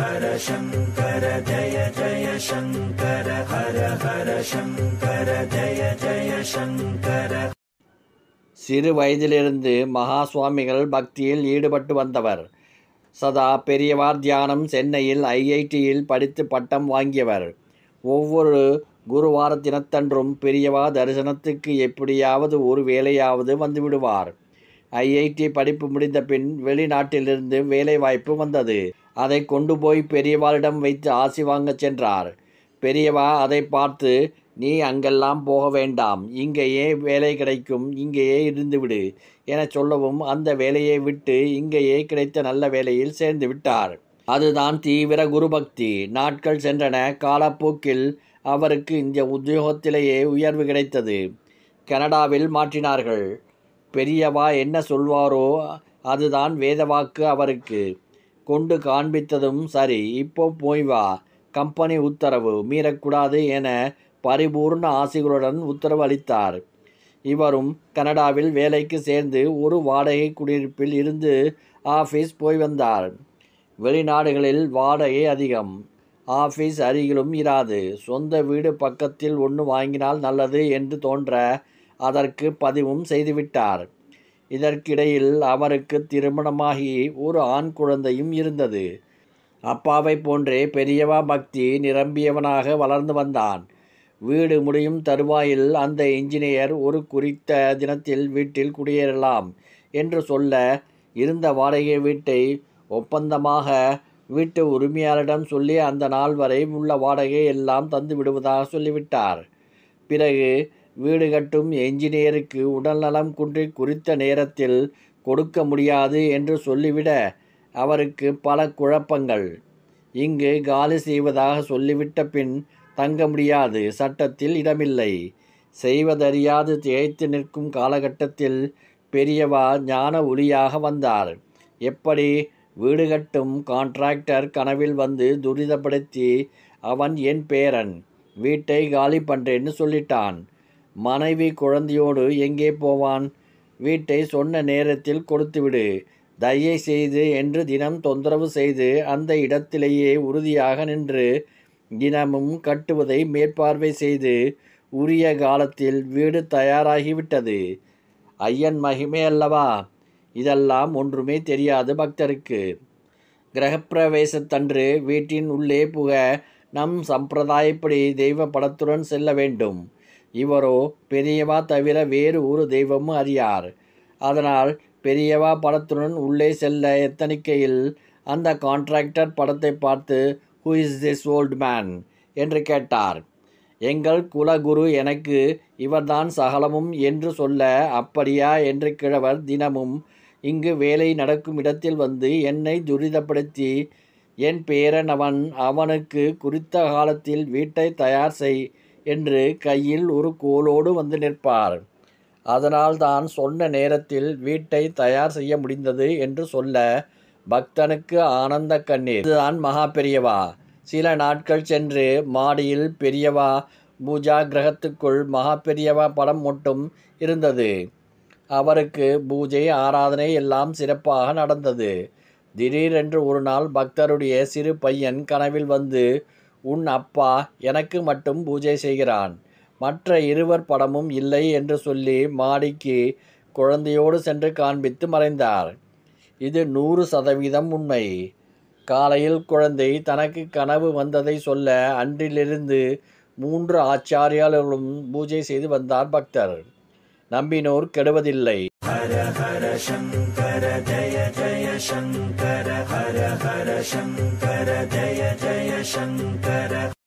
ஹர சங்கர ஜய ஜய சங்கர ஹர ஹர சங்கர ஜய ஜய சங்கர சிறு வயதிலிருந்து மகா சுவாமிகள் பக்தியில் ஈடுபட்டு வந்தவர் சதா பெரியவார் தியானம் சென்னையில் ஐஐடியில் படித்து பட்டம் வாங்கியவர் ஒவ்வொரு குருவார தினத்தன்றும் பெரியவா தரிசனத்துக்கு எப்படியாவது ஒரு வேலையாவது வந்துவிடுவார் ஐஐடி படிப்பு முடிந்த பின் வெளிநாட்டிலிருந்து வேலை வாய்ப்பு வந்தது அதை கொண்டு போய் பெரியவாரிடம் வைத்து ஆசி வாங்கச் சென்றார் பெரியவா அதை பார்த்து நீ அங்கெல்லாம் போக வேண்டாம் இங்கேயே வேலை கிடைக்கும் இங்கேயே இருந்துவிடு என சொல்லவும் அந்த வேலையை விட்டு இங்கேயே கிடைத்த நல்ல வேலையில் சேர்ந்து விட்டார் அதுதான் தீவிர குருபக்தி நாட்கள் சென்றன காலப்போக்கில் அவருக்கு இந்த உத்தியோகத்திலேயே உயர்வு கிடைத்தது கனடாவில் மாற்றினார்கள் பெரியவா என்ன சொல்வாரோ அதுதான் வேதவாக்கு அவருக்கு கொண்டு காண்பித்ததும் சரி இப்போ போய் வா கம்பெனி உத்தரவு மீறக்கூடாது என பரிபூர்ண ஆசைகளுடன் உத்தரவு அளித்தார் இவரும் கனடாவில் வேலைக்கு சேர்ந்து ஒரு வாடகை குடியிருப்பில் இருந்து ஆஃபீஸ் போய் வந்தார் வெளிநாடுகளில் வாடகை அதிகம் ஆஃபீஸ் அருகிலும் இராது சொந்த வீடு பக்கத்தில் ஒன்று வாங்கினால் நல்லது என்று தோன்ற அதற்கு பதிவும் செய்துவிட்டார் இதற்கிடையில் அவருக்கு திருமணமாகி ஒரு ஆண் குழந்தையும் இருந்தது அப்பாவை போன்றே பெரியவா பக்தி நிரம்பியவனாக வளர்ந்து வந்தான் வீடு முடியும் தருவாயில் அந்த இன்ஜினியர் ஒரு குறித்த தினத்தில் வீட்டில் குடியேறலாம் என்று சொல்ல இருந்த வாடகை வீட்டை ஒப்பந்தமாக வீட்டு உரிமையாளரிடம் சொல்லி அந்த நாள் வரை உள்ள வாடகை எல்லாம் தந்து விடுவதாக சொல்லிவிட்டார் பிறகு வீடு கட்டும் என்ஜினியருக்கு உடல்நலம் குன்றி குறித்த நேரத்தில் கொடுக்க முடியாது என்று சொல்லிவிட அவருக்கு பல குழப்பங்கள் இங்கு காலி செய்வதாக சொல்லிவிட்ட பின் தங்க முடியாது சட்டத்தில் இடமில்லை செய்வதறியாது திகைத்து நிற்கும் காலகட்டத்தில் பெரியவா ஞான ஒளியாக வந்தார் எப்படி வீடு கட்டும் கான்ட்ராக்டர் கனவில் வந்து துரிதப்படுத்தி அவன் என் பேரன் வீட்டை காலி பண்ணுறேன்னு சொல்லிட்டான் மனைவி குழந்தையோடு எங்கே போவான் வீட்டை சொன்ன நேரத்தில் கொடுத்துவிடு தயை செய்து என்று தினம் தொந்தரவு செய்து அந்த இடத்திலேயே உறுதியாக நின்று தினமும் கட்டுவதை மேற்பார்வை செய்து உரிய காலத்தில் வீடு தயாராகிவிட்டது ஐயன் மகிமை அல்லவா இதெல்லாம் ஒன்றுமே தெரியாது பக்தருக்கு கிரகப்பிரவேசத்தன்று வீட்டின் உள்ளே புக நம் சம்பிரதாயப்படி தெய்வ படத்துடன் செல்ல வேண்டும் இவரோ பெரியவா தவிர வேறு ஒரு தெய்வமும் அறியார் அதனால் பெரியவா படத்துடன் உள்ளே செல்ல எத்தனிக்கையில் அந்த கான்ட்ராக்டர் படத்தை பார்த்து who is this old man என்று கேட்டார் எங்கள் குலகுரு எனக்கு இவர்தான் சகலமும் என்று சொல்ல அப்படியா என்று கிழவர் தினமும் இங்கு வேலை நடக்கும் இடத்தில் வந்து என்னை துரிதப்படுத்தி என் பேரன் அவன் அவனுக்கு குறித்த காலத்தில் வீட்டை தயார் செய் என்று கையில் ஒரு கோலோடு வந்து நிற்பார் அதனால் தான் சொன்ன நேரத்தில் வீட்டை தயார் செய்ய முடிந்தது என்று சொல்ல பக்தனுக்கு ஆனந்த கண்ணீர் இதுதான் மகா பெரியவா சில நாட்கள் சென்று மாடியில் பெரியவா பூஜா கிரகத்துக்குள் மகா பெரியவா படம் மட்டும் இருந்தது அவருக்கு பூஜை ஆராதனை எல்லாம் சிறப்பாக நடந்தது திடீரென்று ஒரு நாள் பக்தருடைய சிறு பையன் கனவில் வந்து உன் அப்பா எனக்கு மட்டும் பூஜை செய்கிறான் மற்ற இருவர் படமும் இல்லை என்று சொல்லி மாடிக்கு குழந்தையோடு சென்று காண்பித்து மறைந்தார் இது நூறு சதவீதம் உண்மை காலையில் குழந்தை தனக்கு கனவு வந்ததை சொல்ல அன்றிலிருந்து மூன்று ஆச்சாரியாளர்களும் பூஜை செய்து வந்தார் பக்தர் நம்பினோர் கெடுவதில்லை ஹர ஹர சங்கர ஜய ஜய சங்கர ஹர ஹர சங்கர ஜய ஜய சங்கர